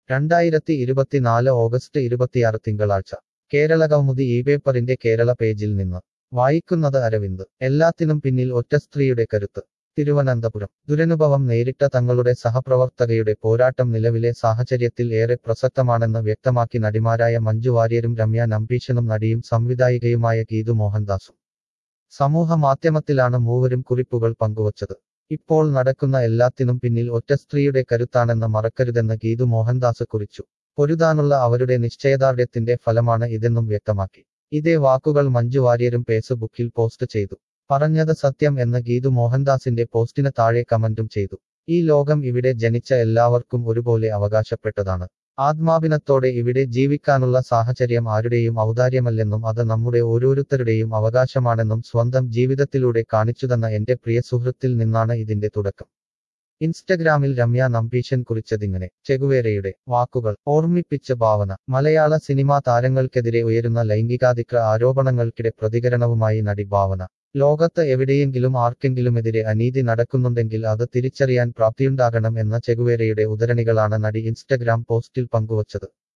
രണ്ടായിരത്തി ഇരുപത്തിനാല് ഓഗസ്റ്റ് ഇരുപത്തിയാറ് തിങ്കളാഴ്ച കേരള കൗമുദി ഈ പേപ്പറിന്റെ കേരള പേജിൽ നിന്ന് വായിക്കുന്നത് അരവിന്ദ് എല്ലാത്തിനും പിന്നിൽ ഒറ്റ സ്ത്രീയുടെ കരുത്ത് തിരുവനന്തപുരം ദുരനുഭവം നേരിട്ട തങ്ങളുടെ സഹപ്രവർത്തകയുടെ പോരാട്ടം നിലവിലെ സാഹചര്യത്തിൽ ഏറെ പ്രസക്തമാണെന്ന് വ്യക്തമാക്കി നടിമാരായ മഞ്ജു വാര്യരും രമ്യ നമ്പീശനും നടിയും സംവിധായികയുമായ ഗീതു മോഹൻദാസും സമൂഹ മാധ്യമത്തിലാണ് മൂവരും കുറിപ്പുകൾ പങ്കുവച്ചത് ഇപ്പോൾ നടക്കുന്ന എല്ലാത്തിനും പിന്നിൽ ഒറ്റ സ്ത്രീയുടെ കരുത്താണെന്ന് മറക്കരുതെന്ന് ഗീതു മോഹൻദാസ് കുറിച്ചു പൊരുതാനുള്ള അവരുടെ നിശ്ചയദാർഢ്യത്തിന്റെ ഫലമാണ് ഇതെന്നും വ്യക്തമാക്കി ഇതേ വാക്കുകൾ മഞ്ജു വാര്യരും ഫേസ്ബുക്കിൽ പോസ്റ്റ് ചെയ്തു പറഞ്ഞത് സത്യം എന്ന് ഗീതു മോഹൻദാസിന്റെ പോസ്റ്റിന് താഴെ കമന്റും ചെയ്തു ഈ ലോകം ഇവിടെ ജനിച്ച എല്ലാവർക്കും ഒരുപോലെ അവകാശപ്പെട്ടതാണ് ആത്മാഭിനത്തോടെ ഇവിടെ ജീവിക്കാനുള്ള സാഹചര്യം ആരുടെയും ഔദാര്യമല്ലെന്നും അത് നമ്മുടെ ഓരോരുത്തരുടെയും അവകാശമാണെന്നും സ്വന്തം ജീവിതത്തിലൂടെ കാണിച്ചുതന്ന എന്റെ പ്രിയ സുഹൃത്തിൽ നിന്നാണ് ഇതിന്റെ തുടക്കം ഇൻസ്റ്റഗ്രാമിൽ രമ്യ നമ്പീശൻ കുറിച്ചതിങ്ങനെ ചെഗുവേരയുടെ വാക്കുകൾ ഓർമ്മിപ്പിച്ച ഭാവന മലയാള സിനിമാ താരങ്ങൾക്കെതിരെ ഉയരുന്ന ലൈംഗികാതിക്ര ആരോപണങ്ങൾക്കിടെ പ്രതികരണവുമായി നടി ഭാവന ലോകത്ത് എവിടെയെങ്കിലും ആർക്കെങ്കിലുമെതിരെ അനീതി നടക്കുന്നുണ്ടെങ്കിൽ അത് തിരിച്ചറിയാൻ പ്രാപ്തിയുണ്ടാകണം എന്ന ചെഗുവേരയുടെ ഉദരണികളാണ് നടി ഇൻസ്റ്റഗ്രാം പോസ്റ്റിൽ പങ്കുവച്ചത്